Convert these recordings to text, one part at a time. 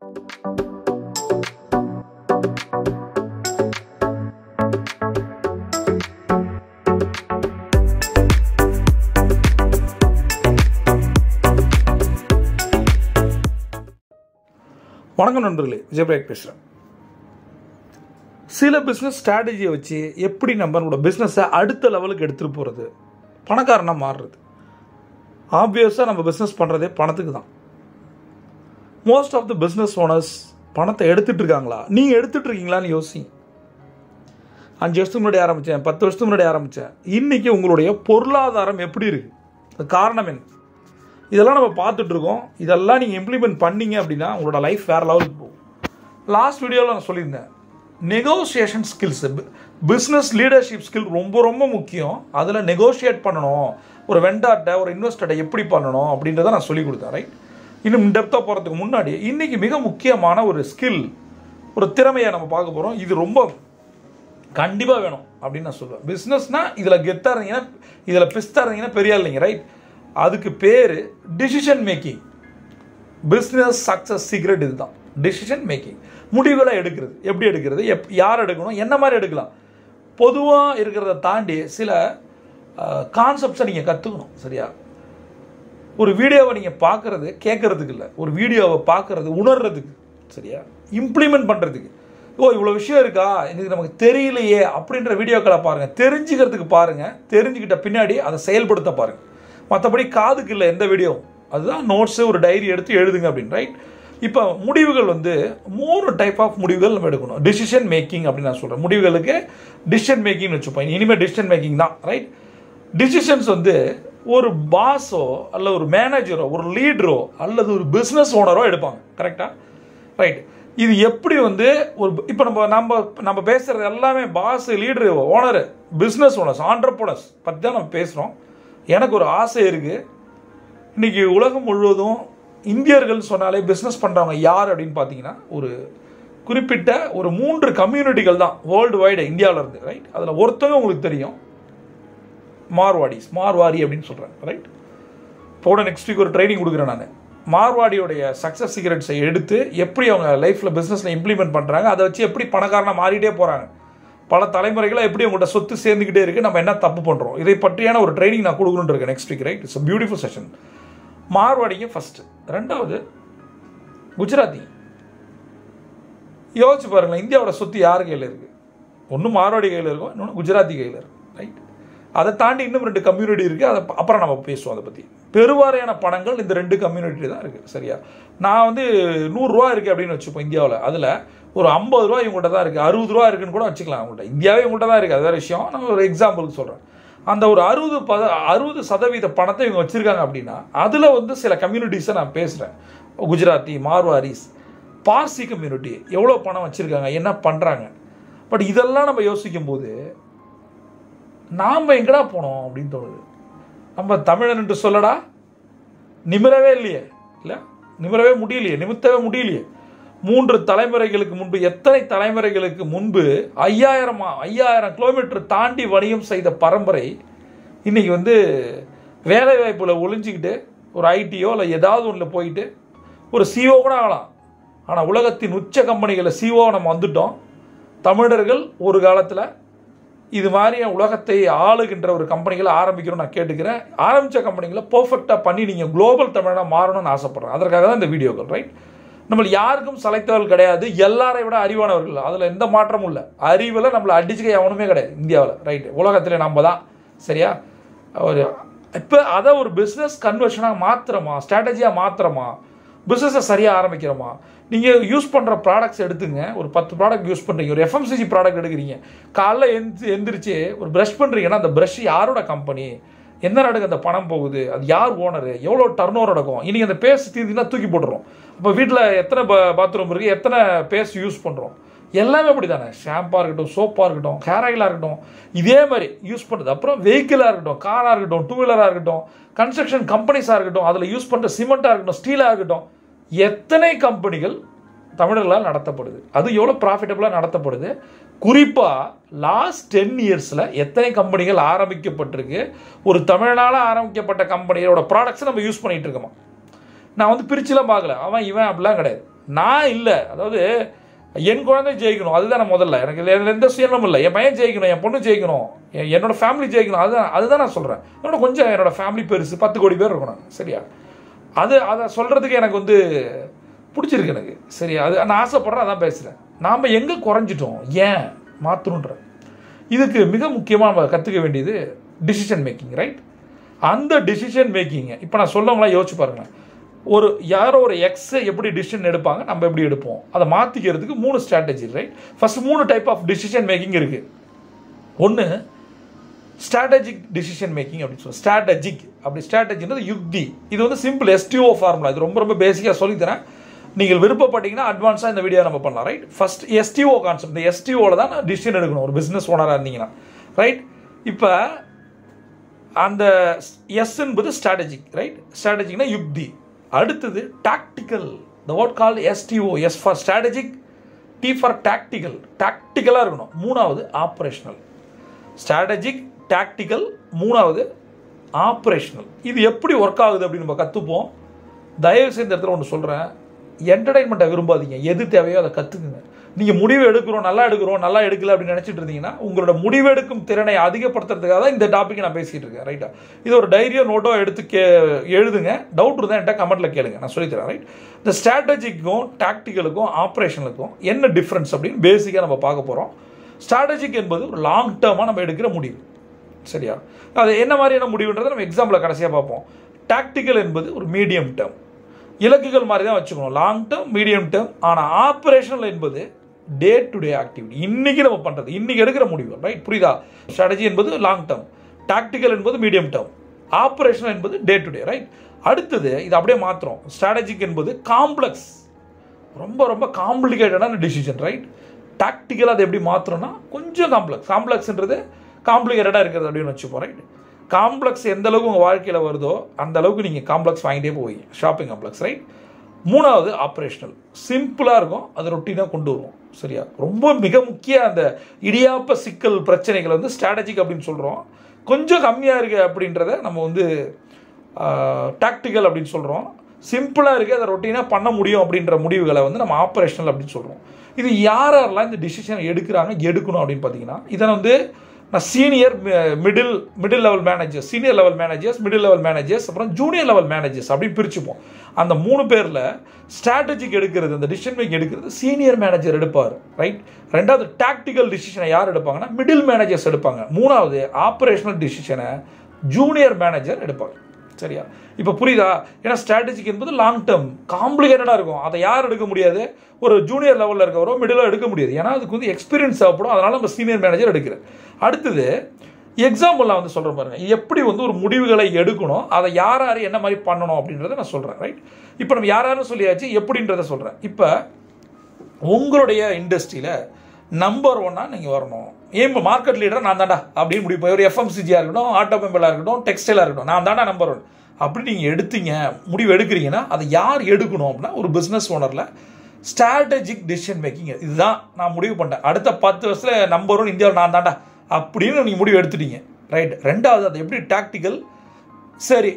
வணக்கம் நண்பர்களே விஜயபிரேக் பேசுகிறேன் சில பிஸ்னஸ் ஸ்ட்ராட்டஜியை வச்சு எப்படி நம்மளோட பிஸ்னஸை அடுத்த லெவலுக்கு எடுத்துகிட்டு போகிறது பணக்காரனாக மாறுறது ஆப்வியஸாக நம்ம பிஸ்னஸ் பண்ணுறதே பணத்துக்கு தான் most of the business owners பணத்தை எடுத்துகிட்டு இருக்காங்களா நீங்கள் எடுத்துகிட்டு இருக்கீங்களான்னு யோசி அஞ்சு வருஷத்துக்கு முன்னாடி ஆரம்பித்தேன் பத்து வருஷத்துக்கு முன்னாடி ஆரம்பித்தேன் இன்றைக்கி உங்களுடைய பொருளாதாரம் எப்படி இருக்குது அது காரணம் என்ன இதெல்லாம் நம்ம பார்த்துட்டு இருக்கோம் இதெல்லாம் நீங்கள் இம்ப்ளிமெண்ட் பண்ணீங்க அப்படின்னா உங்களோட லைஃப் வேறு லெவலுக்கு போகும் லாஸ்ட் வீடியோவில் நான் சொல்லியிருந்தேன் negotiation skills business leadership skill ரொம்ப ரொம்ப முக்கியம் அதில் நெகோஷியேட் பண்ணணும் ஒரு வெண்டார்ட்ட ஒரு இன்வெஸ்டர்ட்ட எப்படி பண்ணணும் அப்படின்றத நான் சொல்லிக் கொடுத்தேன் ரைட் இன்னும் டெப்த்தாக போகிறதுக்கு முன்னாடி இன்றைக்கி மிக முக்கியமான ஒரு ஸ்கில் ஒரு திறமையை நம்ம பார்க்க போகிறோம் இது ரொம்ப கண்டிப்பாக வேணும் அப்படின்னு நான் சொல்லுவேன் பிஸ்னஸ்னால் இதில் கெத்தாக இருந்தீங்கன்னா இதில் பிஸ்தாக இருந்தீங்கன்னா பெரிய இல்லைங்க ரைட் அதுக்கு பேர் decision making business success secret இதுதான் டிசிஷன் மேக்கிங் முடிவுகளை எடுக்கிறது எப்படி எடுக்கிறது எப் யார் எடுக்கணும் என்ன மாதிரி எடுக்கலாம் பொதுவாக இருக்கிறத தாண்டி சில கான்செப்ட்ஸை நீங்கள் கற்றுக்கணும் சரியா ஒரு வீடியோவை நீங்கள் பார்க்குறது கேட்குறதுக்கு இல்லை ஒரு வீடியோவை பார்க்குறது உணர்றதுக்கு சரியா இம்ப்ளிமெண்ட் பண்ணுறதுக்கு ஓ இவ்வளோ விஷயம் இருக்கா இது நமக்கு தெரியலையே அப்படின்ற வீடியோக்களை பாருங்கள் தெரிஞ்சுக்கிறதுக்கு பாருங்கள் தெரிஞ்சுக்கிட்ட பின்னாடி அதை செயல்படுத்த பாருங்கள் மற்றபடி காதுக்கு இல்லை எந்த வீடியோ அதுதான் நோட்ஸு ஒரு டைரி எடுத்து எழுதுங்க அப்படின்னு ரைட் இப்போ முடிவுகள் வந்து மூணு டைப் ஆஃப் முடிவுகள் நம்ம எடுக்கணும் டிசிஷன் மேக்கிங் அப்படின்னு நான் சொல்கிறேன் முடிவுகளுக்கு டிசிஷன் மேக்கிங்னு வச்சுப்போம் இனிமேல் டிசிஷன் மேக்கிங் தான் ரைட் டிசிஷன்ஸ் வந்து ஒரு பாஸோ அல்ல ஒரு மேனேஜரோ ஒரு லீடரோ அல்லது ஒரு பிஸ்னஸ் ஓனரோ எடுப்பாங்க கரெக்டாக ரைட் இது எப்படி வந்து ஒரு இப்போ நம்ம நம்ம நம்ம பேசுகிறது எல்லாமே boss leader owner business owners entrepreneurs பற்றி தான் நம்ம பேசுகிறோம் எனக்கு ஒரு ஆசை இருக்குது இன்றைக்கி உலகம் முழுவதும் இந்தியர்கள் சொன்னாலே பிஸ்னஸ் பண்ணுறவங்க யார் அப்படின்னு பார்த்தீங்கன்னா ஒரு குறிப்பிட்ட ஒரு மூன்று கம்யூனிட்டிகள் தான் வேர்ல்டு வைடு இந்தியாவில் இருந்து ரைட் அதில் ஒருத்தவங்க உங்களுக்கு தெரியும் மார்வாடிஸ் மார்வாடி அப்படின்னு சொல்கிறேன் ரைட் போட நெக்ஸ்ட் வீக் ஒரு ட்ரைனிங் கொடுக்குறேன் நான் மார்வாடியோடைய சக்ஸஸ் சீக்ரெட்ஸை எடுத்து எப்படி அவங்க லைஃப்பில் பிஸ்னஸில் இம்ப்ளிமெண்ட் பண்ணுறாங்க அதை வச்சு எப்படி பணக்காரனாக மாறிட்டே போகிறாங்க பல தலைமுறைகளாக எப்படி உங்கள்கிட்ட சொத்து சேர்ந்துக்கிட்டே இருக்குது நம்ம என்ன தப்பு பண்ணுறோம் இதை பற்றியான ஒரு ட்ரைனிங் நான் கொடுக்கணுன்னு இருக்கேன் next week right it's beautiful session மார்வாடிங்க ஃபஸ்ட்டு ரெண்டாவது குஜராத்தி யோசிச்சு பாருங்களேன் இந்தியாவோட சொத்து யார் கையில் இருக்குது ஒன்று மார்வாடி கையில் இருக்கும் இன்னொன்று குஜராத்தி கையில் இருக்கும் ரைட் அதை தாண்டி இன்னும் ரெண்டு கம்யூனிட்டி இருக்குது அதை அப்புறம் நம்ம பேசுவோம் அதை பற்றி பெருவாரியான பணங்கள் இந்த ரெண்டு கம்யூனிட்டி தான் இருக்குது சரியா நான் வந்து நூறுரூவா இருக்குது அப்படின்னு வச்சுப்போம் இந்தியாவில் அதில் ஒரு ஐம்பது ரூபா இவங்கள்ட்ட தான் இருக்குது அறுபது ரூபா இருக்குன்னு கூட வச்சுக்கலாம் அவங்கள்ட்ட இந்தியாவே இவங்கள்ட்ட தான் இருக்குது அது வேறு விஷயம் நான் ஒரு எக்ஸாம்பிளுக்கு சொல்கிறேன் அந்த ஒரு அறுபது பத அறுபது சதவீத பணத்தை இவங்க வச்சுருக்காங்க அப்படின்னா அதில் வந்து சில கம்யூனிட்டிஸை நான் பேசுகிறேன் குஜராத்தி மார்வாரிஸ் பார்சி கம்யூனிட்டி எவ்வளோ பணம் வச்சுருக்காங்க என்ன பண்ணுறாங்க பட் இதெல்லாம் நம்ம யோசிக்கும் போது நாம் எங்கடா போனோம் அப்படின்னு தோணுது நம்ம தமிழன் என்று சொல்லடா நிமிரவே இல்லையே இல்லை நிமிரவே முடியலையே நிமித்தவே முடியலையே மூன்று தலைமுறைகளுக்கு முன்பு எத்தனை தலைமுறைகளுக்கு முன்பு ஐயாயிரம் ஐயாயிரம் கிலோமீட்டர் தாண்டி வணிகம் செய்த பரம்பரை இன்றைக்கி வந்து வேலை வாய்ப்பில் ஒளிஞ்சிக்கிட்டு ஒரு ஐடியோ இல்லை ஏதாவது ஒன்றில் போயிட்டு ஒரு சிஓ கூட ஆகலாம் ஆனால் உலகத்தின் உச்ச கம்பெனிகளில் சிஓ நம்ம வந்துட்டோம் தமிழர்கள் ஒரு காலத்தில் இது மாதிரி உலகத்தை ஆளுகின்ற ஒரு கம்பெனிகளை ஆரம்பிக்கணும்னு நான் கேட்டுக்கிறேன் ஆரம்பித்த கம்பெனிகளை பர்ஃபெக்டாக பண்ணி நீங்கள் குளோபல் தமிழனாக மாறணும்னு ஆசைப்பட்றேன் அதற்காக தான் இந்த வீடியோக்கள் ரைட் நம்ம யாருக்கும் சளைத்தவர்கள் கிடையாது எல்லாரை விட அறிவானவர்கள் அதில் எந்த மாற்றமும் இல்லை அறிவில் நம்மளை அடிச்சுக்க எவனுமே கிடையாது இந்தியாவில் ரைட்டு உலகத்தில் நம்ம தான் சரியா ஒரு இப்போ அதை ஒரு பிஸ்னஸ் கன்வர்ஷனாக மாத்திரமா ஸ்ட்ராட்டஜியாக மாத்திரமா பிஸ்னஸை சரியாக ஆரம்பிக்கிறோமா நீங்கள் யூஸ் பண்ணுற ப்ராடக்ட்ஸ் எடுத்துங்க ஒரு பத்து ப்ராடக்ட் யூஸ் பண்ணுறீங்க ஒரு எஃப்எம்சிஜி ப்ராடக்ட் எடுக்கிறீங்க காலைல எந்திரிச்சு எந்திரிச்சு ஒரு ப்ரஷ் பண்ணுறீங்கன்னா அந்த ப்ரஷ் யாரோட கம்பெனி எந்த நாடுக்கு அந்த பணம் போகுது அது யார் ஓனரு எவ்வளோ டர்ன் ஓவர் நடக்கும் இன்றைக்கி அந்த பேஸ்ட் தீர்த்தினா தூக்கி போட்டுரும் அப்போ வீட்டில் எத்தனை பாத்ரூம் இருக்குது எத்தனை பேஸ்ட் யூஸ் பண்ணுறோம் எல்லாமே அப்படி தானே ஷாம்பாக இருக்கட்டும் சோப்பாக இருக்கட்டும் ஹேர் ஆயிலாக இருக்கட்டும் இதே மாதிரி யூஸ் பண்ணுறது அப்புறம் வெஹிக்கிளாக இருக்கட்டும் காராக இருக்கட்டும் டூ வீலராக இருக்கட்டும் கன்ஸ்ட்ரக்ஷன் கம்பெனிஸாக இருக்கட்டும் அதில் யூஸ் பண்ணுற சிமெண்ட்டாக இருக்கட்டும் ஸ்டீலாக இருக்கட்டும் எத்தனை கம்பெனிகள் தமிழர்களால் நடத்தப்படுது அது எவ்வளோ ப்ராஃபிட்டபுளாக நடத்தப்படுது குறிப்பாக லாஸ்ட் டென் இயர்ஸில் எத்தனை கம்பெனிகள் ஆரம்பிக்கப்பட்டிருக்கு ஒரு தமிழனால் ஆரம்பிக்கப்பட்ட கம்பெனியோட ப்ராடக்ட்ஸை நம்ம யூஸ் பண்ணிகிட்டு இருக்கோமா நான் வந்து பிரிச்சுலாம் பார்க்கல அவன் இவன் அப்படிலாம் கிடையாது நான் இல்லை அதாவது என் குழந்தை ஜெயிக்கணும் அதுதான் நான் முதல்ல எனக்கு இதுல எந்த சுயநலமும் இல்லை என் பையன் ஜெயிக்கணும் என் பொண்ணு ஜெயிக்கணும் என் என்னோட ஃபேமிலி ஜெயிக்கணும் அதுதான் அதுதான் நான் சொல்கிறேன் என்னோட கொஞ்சம் என்னோட ஃபேமிலி பெருசு பத்து கோடி பேர் இருக்கணும் சரியா அது அதை சொல்கிறதுக்கு எனக்கு வந்து பிடிச்சிருக்கு எனக்கு சரியா அது நான் ஆசைப்படுறேன் அதான் பேசுகிறேன் நாம் எங்கே குறைஞ்சிட்டோம் ஏன் மாற்றணுன்ற இதுக்கு மிக முக்கியமாக நம்ம கற்றுக்க வேண்டியது டிசிஷன் மேக்கிங் ரைட் அந்த டிசிஷன் மேக்கிங்கை இப்போ நான் சொல்லவங்களாம் யோசிச்சு பாருங்களேன் ஒரு யாரோ ஒரு எக்ஸை எப்படி டிசிஷன் எடுப்பாங்க நம்ம எப்படி எடுப்போம் அதை மாற்றிக்கிறதுக்கு மூணு ஸ்ட்ராட்டஜி ரைட் ஃபர்ஸ்ட் மூணு டைப் ஆஃப் டிசிஷன் மேக்கிங் இருக்குது ஒன்று ஸ்ட்ராட்டஜிக் டிசிஷன் மேக்கிங் அப்படின்னு சொல்லுவோம் ஸ்ட்ராட்டஜிக் அப்படி ஸ்ட்ராட்டஜின்றது யுக்தி இது வந்து சிம்பிள் எஸ்டிஓ ஃபார்முலா இது ரொம்ப ரொம்ப பேசிக்காக சொல்லித்தரேன் நீங்கள் விருப்பப்பட்டீங்கன்னா அட்வான்ஸாக இந்த வீடியோ நம்ம பண்ணலாம் ரைட் ஃபர்ஸ்ட் எஸ்டிஓ கான்செப்ட் இந்த எஸ்டிஓவில் தான் நான் டிசிஷன் எடுக்கணும் ஒரு பிஸ்னஸ் ஓனராக இருந்தீங்கன்னா ரைட் இப்போ அந்த எஸ் என்பது ஸ்ட்ராட்டஜிக் ரைட் ஸ்ட்ராட்டஜிக்னா யுக்தி அடுத்தது tactical the what call STO S for strategic T for tactical டாக்டிக்கலாக இருக்கணும் மூணாவது ஆப்ரேஷனல் ஸ்ட்ராட்டஜிக் டாக்டிக்கல் மூணாவது ஆப்ரேஷனல் இது எப்படி ஒர்க் ஆகுது அப்படின்னு நம்ம கற்றுப்போம் தயவு செய்து இந்த இடத்துல ஒன்று சொல்கிறேன் என்டர்டைன்மெண்ட்டை விரும்பாதீங்க எது தேவையோ அதை கற்றுக்குங்க நீங்கள் முடிவு எடுக்கிறோம் நல்லா எடுக்கிறோம் நல்லா எடுக்கல அப்படின்னு நினச்சிட்டு இருந்தீங்கன்னா உங்களோட முடிவெடுக்கும் திறனை அதிகப்படுத்துறதுக்காக தான் இந்த டாப்பிக்கை நான் பேசிகிட்டு இருக்கேன் ரைட்டா இது ஒரு டைரியோ நோட்டோ எடுத்து கே எழுதுங்க டவுட் இருந்தால் என்கிட்ட கமெண்ட்டில் கேளுங்க நான் சொல்லித்தரேன் ரைட் இந்த ஸ்ட்ராட்டஜிக்கும் டாக்டிக்கலுக்கும் ஆப்ரேஷனுக்கும் என்ன டிஃப்ரென்ஸ் அப்படின்னு பேசிக்காக நம்ம பார்க்க போகிறோம் ஸ்ட்ராட்டஜிக் என்பது ஒரு லாங் டேர்மாக நம்ம எடுக்கிற முடிவு சரியா அது என்ன மாதிரியான முடிவுன்றதை நம்ம எக்ஸாம்பிள் கடைசியாக பார்ப்போம் டாக்டிக்கல் என்பது ஒரு மீடியம் டேர்ம் இலக்குகள் மாதிரி தான் வச்சுக்கணும் லாங் டேர்ம் மீடியம் டேர்ம் ஆனால் ஆப்ரேஷனல் என்பது டே டு டே ஆக்டிவிட்டி இன்னைக்கு நம்ம பண்ணுறது இன்னைக்கு எடுக்கிற முடிவு ரைட் புரியுதா ஸ்ட்ராட்டஜி என்பது லாங் டேர்ம் டாக்டிக்கல் என்பது மீடியம் டேர்ம் ஆப்ரேஷனல் என்பது டே டு டே ரைட் அடுத்தது இது அப்படியே மாத்திரம் ஸ்ட்ராட்டஜிக் என்பது காம்ப்ளெக்ஸ் ரொம்ப ரொம்ப காம்ப்ளிகேட்டடான டிசிஷன் ரைட் டாக்டிக்கலாக அதை எப்படி மாற்றணும்னா கொஞ்சம் காம்ப்ளெக்ஸ் காம்ப்ளெக்ஸ்ன்றது காம்ப்ளிகேட்டடாக இருக்கிறது அப்படின்னு வச்சுப்போம் ரைட் காம்ப்ளெக்ஸ் எந்த அளவுக்கு உங்கள் வாழ்க்கையில் வருதோ அந்த அளவுக்கு நீங்கள் காம்ப்ளெக்ஸ் வாங்கிட்டே போவீங்க ஷாப்பிங் காம்ப்ளெக்ஸ் ரைட் மூணாவது ஆப்ரேஷனல் சிம்பிளாக இருக்கும் அதை ரொட்டீனாக கொண்டு வருவோம் சரியா ரொம்ப மிக முக்கிய அந்த இடியாப்ப சிக்கல் பிரச்சனைகள் வந்து ஸ்ட்ராட்டஜிக் அப்படின்னு சொல்கிறோம் கொஞ்சம் கம்மியாக இருக்குது அப்படின்றத நம்ம வந்து டாக்டிக்கல் அப்படின்னு சொல்கிறோம் சிம்பிளாக இருக்குது அதை ரொட்டீனாக பண்ண முடியும் அப்படின்ற முடிவுகளை வந்து நம்ம ஆப்ரேஷனல் அப்படின்னு சொல்கிறோம் இது யார் யாரெல்லாம் இந்த டிசிஷன் எடுக்கிறாங்க எடுக்கணும் அப்படின்னு பார்த்தீங்கன்னா இதை வந்து நான் senior middle middle level managers senior level managers middle level managers அப்புறம் ஜூனியர் லெவல் மேனேஜர்ஸ் அப்படின்னு பிரிச்சுப்போம் அந்த மூணு பேரில் ஸ்ட்ராட்டஜிக் எடுக்கிறது அந்த டிசிஷன் மேக் எடுக்கிறது சீனியர் மேனேஜர் எடுப்பார் ரைட் ரெண்டாவது டாக்டிக்கல் டிசிஷனை யார் எடுப்பாங்கன்னா மிடில் மேனேஜர்ஸ் எடுப்பாங்க மூணாவது ஆப்ரேஷனல் டிசிஷனை ஜூனியர் மேனேஜர் எடுப்பாங்க சரியா இப்போ புரியுதா ஏன்னா ஸ்ட்ராட்டஜிக் என்பது லாங் டேர்ம் காம்ப்ளிகேட்டடாக இருக்கும் அதை யார் எடுக்க முடியாது ஒரு ஜூனியர் லெவலில் இருக்கவரோ மிடில் எடுக்க முடியாது ஏன்னா அதுக்கு வந்து எக்ஸ்பீரியன்ஸ் தேவைப்படும் அதனால நம்ம சீனியர் மேனேஜர் எடுக்கிறேன் அடுத்தது எக்ஸாம்பிள் நான் வந்து சொல்கிறேன் பாருங்க எப்படி வந்து ஒரு முடிவுகளை எடுக்கணும் அதை யார் யார் என்ன மாதிரி பண்ணணும் அப்படின்றத நான் சொல்கிறேன் ரைட் இப்போ நம்ம யார் யாரும் சொல்லியாச்சு எப்படின்றத சொல்கிறேன் இப்போ உங்களுடைய இண்டஸ்ட்ரியில் நம்பர் ஒன்னாக நீங்கள் வரணும் ஏன் இப்போ மார்க்கெட் லீடர் நான் தாண்டா அப்படின்னு முடிவு ஒரு எஃப்எம்சிஜியாக இருக்கட்டும் ஆட்டோமொபைலாக இருக்கட்டும் டெக்ஸ்டைலாக இருக்கட்டும் நான் தாண்டா நம்பர் ஒன் அப்படி நீங்கள் எடுத்தீங்க முடிவு எடுக்கிறீங்கன்னா அதை யார் எடுக்கணும் அப்படின்னா ஒரு பிஸ்னஸ் ஓனரில் ஸ்ட்ராட்டஜிக் டிசிஷன் மேக்கிங் இதுதான் நான் முடிவு பண்ணிட்டேன் அடுத்த பத்து வருஷத்தில் நம்பர் ஒன் இந்தியாவில் நான் தாண்டா அப்படின்னு நீங்கள் முடிவு எடுத்துட்டீங்க ரைட் ரெண்டாவது அது எப்படி டாக்டிக்கல் சரி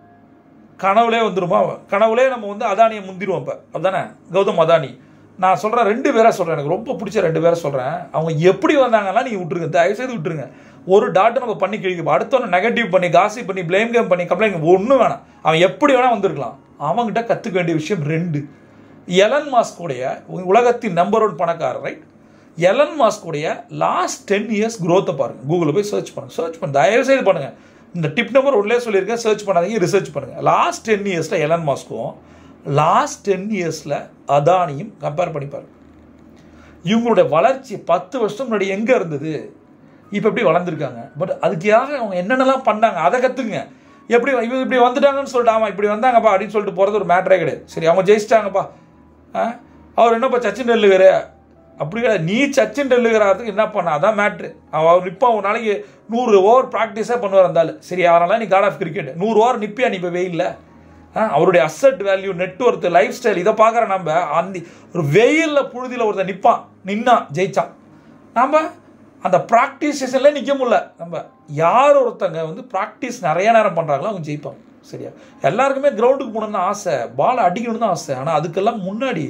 கனவுலே வந்துருமா கனவுலே நம்ம வந்து அதானியை முந்திருவோம் இப்போ அதுதானே கௌதம் அதானி நான் சொல்கிறேன் ரெண்டு பேரை சொல்கிறேன் எனக்கு ரொம்ப பிடிச்ச ரெண்டு பேரை சொல்கிறேன் அவங்க எப்படி வந்தாங்கன்னா நீங்கள் விட்டுருங்க தயவு செய்து விட்டுருங்க ஒரு டாட்டு நம்ம பண்ணி கிழிக்க அடுத்தவனை நெகட்டிவ் பண்ணி காசி பண்ணி ப்ளேம் கேம் பண்ணி கம்ப்ளைண்ட் ஒன்றும் வேணாம் அவன் எப்படி வேணால் வந்திருக்கலாம் அவங்ககிட்ட கற்றுக்க வேண்டிய விஷயம் ரெண்டு எலன் மாஸ்கோடைய உலகத்தின் நம்பர் ஒன் பணக்காரர் ரைட் எலன் மாஸ்கோடைய லாஸ்ட் டென் இயர்ஸ் க்ரோத்தை பாருங்க கூகுளில் போய் சர்ச் பண்ணுங்க சர்ச் பண்ணு தயவு செய்து பண்ணுங்க இந்த டிப் நம்பர் ஒன்லே சொல்லியிருக்கேன் சர்ச் பண்ணாதீங்க ரிசர்ச் பண்ணுங்க லாஸ்ட் டென் இயர்ஸில் எலன் மாஸ்கும் லாஸ்ட் டென் இயர்ஸில் அதானியும் கம்பேர் பண்ணி பாருங்க இவங்களுடைய வளர்ச்சி பத்து வருஷம் முன்னாடி எங்கே இருந்தது இப்போ எப்படி வளர்ந்துருக்காங்க பட் அதுக்காக அவங்க என்னென்னலாம் பண்ணாங்க அதை கற்றுங்க எப்படி இவங்க இப்படி வந்துட்டாங்கன்னு சொல்லிட்டு ஆமாம் இப்படி வந்தாங்கப்பா அப்படின்னு சொல்லிட்டு போகிறது ஒரு மேட்டரே கிடையாது சரி அவங்க ஜெயிச்சிட்டாங்கப்பா ஆ அவர் என்னப்பா சச்சின் டெல்லுகர் அப்படி கிடையாது நீ சச்சின் டெல்லுகராதுக்கு என்ன பண்ண அதான் மேட்ரு அவர் நிற்பான் ஒரு நாளைக்கு நூறு ஓவர் ப்ராக்டிஸே பண்ணுவார் இருந்தாலும் சரி அவனால நீ காட் ஆஃப் கிரிக்கெட் நூறு ஓவர் நிற்பியா நீ இப்போ வெயிலில் அவருடைய asset value net worth lifestyle இதை பார்க்குற நம்ம அந்த ஒரு வெயிலில் புழுதியில் ஒருத்தர் நிற்பான் நின்னான் ஜெயிச்சான் நம்ம அந்த ப்ராக்டிஸ் செஷன்ல நிற்க முடியல நம்ம யார் ஒருத்தங்க வந்து ப்ராக்டிஸ் நிறைய நேரம் பண்ணுறாங்களோ அவங்க ஜெயிப்பாங்க சரியா எல்லாருக்குமே கிரவுண்டுக்கு போகணும்னு ஆசை பால் அடிக்கணும்னு தான் ஆசை ஆனால் அதுக்கெல்லாம் முன்னாடி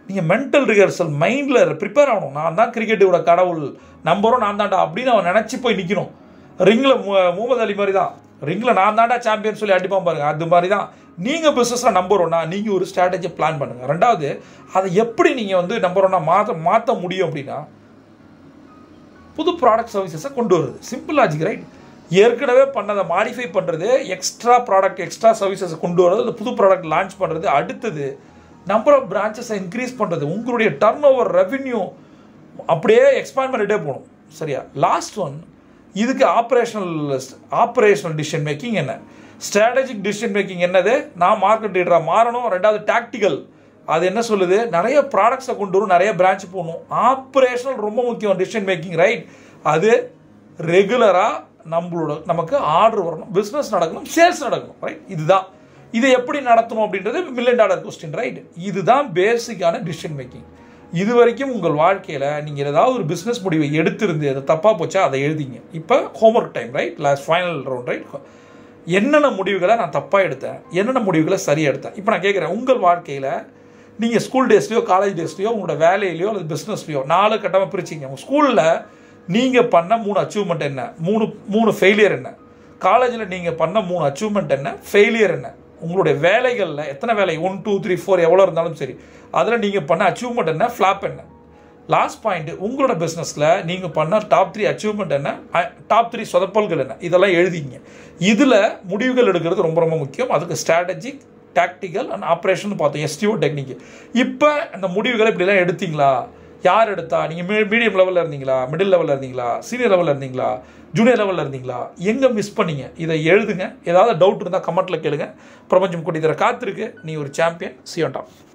நீங்கள் மென்டல் ரிஹர்சல் மைண்டில் ப்ரிப்பேர் ஆகணும் நான் தான் கிரிக்கெட்டோட கடவுள் நம்பரும் நான் தான்டா அப்படின்னு அவன் நினச்சி போய் நிற்கணும் ரிங்கில் முகமது அலி மாதிரி தான் ரிங்கில் நான் தான்டா சாம்பியன் சொல்லி அடிப்பான் பாருங்க அது மாதிரி தான் நீங்கள் பிஸ்னஸில் நம்பர் ஒன்னா நீங்கள் ஒரு ஸ்ட்ராட்டஜி பிளான் பண்ணுங்கள் ரெண்டாவது அதை எப்படி நீங்கள் வந்து நம்பர் ஒன்னா மாற்ற மாற்ற முடியும் அப்படின்னா புது ப்ராடக்ட் சர்வீசஸை கொண்டு வருது சிம்பிள் லாஜிக் ரைட் ஏற்கனவே பண்ணதை மாடிஃபை பண்ணுறது எக்ஸ்ட்ரா ப்ராடக்ட் எக்ஸ்ட்ரா சர்வீசஸை கொண்டு வரது அந்த புது ப்ராடக்ட் லான்ச் பண்ணுறது அடுத்தது நம்பர் ஆஃப் பிரான்ச்சஸை இன்க்ரீஸ் பண்ணுறது உங்களுடைய டர்ன் ஓவர் ரெவென்யூ அப்படியே எக்ஸ்பேண்ட் பண்ணிட்டே போகணும் சரியா லாஸ்ட் ஒன் இதுக்கு ஆப்ரேஷனல் ஆப்ரேஷனல் டிசிஷன் மேக்கிங் என்ன ஸ்ட்ராட்டஜிக் டிசிஷன் மேக்கிங் என்னது நான் மார்க்கெட் லீடராக மாறணும் ரெண்டாவது டாக்டிக்கல் அது என்ன சொல்லுது நிறைய ப்ராடக்ட்ஸை கொண்டு வரும் நிறைய பிரான்ச் போகணும் ஆப்ரேஷனல் ரொம்ப முக்கியம் டிசிஷன் மேக்கிங் ரைட் அது ரெகுலராக நம்மளோட நமக்கு ஆர்டர் வரணும் பிஸ்னஸ் நடக்கணும் சேல்ஸ் நடக்கணும் ரைட் இதுதான் இதை எப்படி நடத்தணும் அப்படின்றது மில்லியன் டாலர் கொஸ்டின் ரைட் இதுதான் பேசிக்கான டிசிஷன் மேக்கிங் இது வரைக்கும் உங்கள் வாழ்க்கையில் நீங்கள் ஏதாவது ஒரு பிஸ்னஸ் முடிவை எடுத்திருந்து அது தப்பாக போச்சா அதை எழுதிங்க இப்போ homework time right last final round right என்னென்ன முடிவுகளை நான் தப்பாக எடுத்தேன் என்னென்ன முடிவுகளை சரியாக எடுத்தேன் இப்போ நான் கேட்குறேன் உங்கள் வாழ்க்கையில் நீங்கள் ஸ்கூல் டேஸ்லையோ காலேஜ் டேஸ்லையோ உங்களோட வேலையிலையோ அல்லது பிஸ்னஸ்லையோ நாலு கட்டமாக பிரிச்சிங்க உங்கள் ஸ்கூலில் நீங்கள் பண்ண மூணு அச்சீவ்மெண்ட் என்ன மூணு மூணு ஃபெயிலியர் என்ன காலேஜில் நீங்கள் பண்ண மூணு அச்சீவ்மெண்ட் என்ன ஃபெயிலியர் என்ன உங்களுடைய வேலைகளில் எத்தனை வேலை ஒன் டூ த்ரீ ஃபோர் எவ்வளோ இருந்தாலும் சரி அதில் நீங்கள் பண்ண அச்சீவ்மெண்ட் என்ன ஃப்ளாப் என்ன லாஸ்ட் பாயிண்ட் உங்களோட பிஸ்னஸில் நீங்கள் பண்ண டாப் த்ரீ அச்சீவ்மெண்ட் என்ன டாப் த்ரீ சொதப்பல்கள் என்ன இதெல்லாம் எழுதிங்க இதில் முடிவுகள் எடுக்கிறது ரொம்ப ரொம்ப முக்கியம் அதுக்கு ஸ்ட்ராட்டஜிக் டாக்டிக்கல் அண்ட் ஆப்ரேஷன் பார்த்தோம் எஸ்டிஓ டெக்னிக் இப்போ அந்த முடிவுகளை இப்படிலாம் எடுத்தீங்களா யார் எடுத்தா நீங்கள் மீ மீடியம் லெவலில் இருந்தீங்களா மிடில் லெவலில் இருந்தீங்களா சீனியர் லெவலில் இருந்தீங்களா ஜூனியர் லெவலில் இருந்தீங்களா எங்கே மிஸ் பண்ணீங்க இதை எழுதுங்க ஏதாவது டவுட் இருந்தால் கமெண்ட்டில் கேளுங்க பிரபஞ்சம் கொட்டி தர காத்திருக்கு நீ ஒரு சாம்பியன் சியோன் டாப்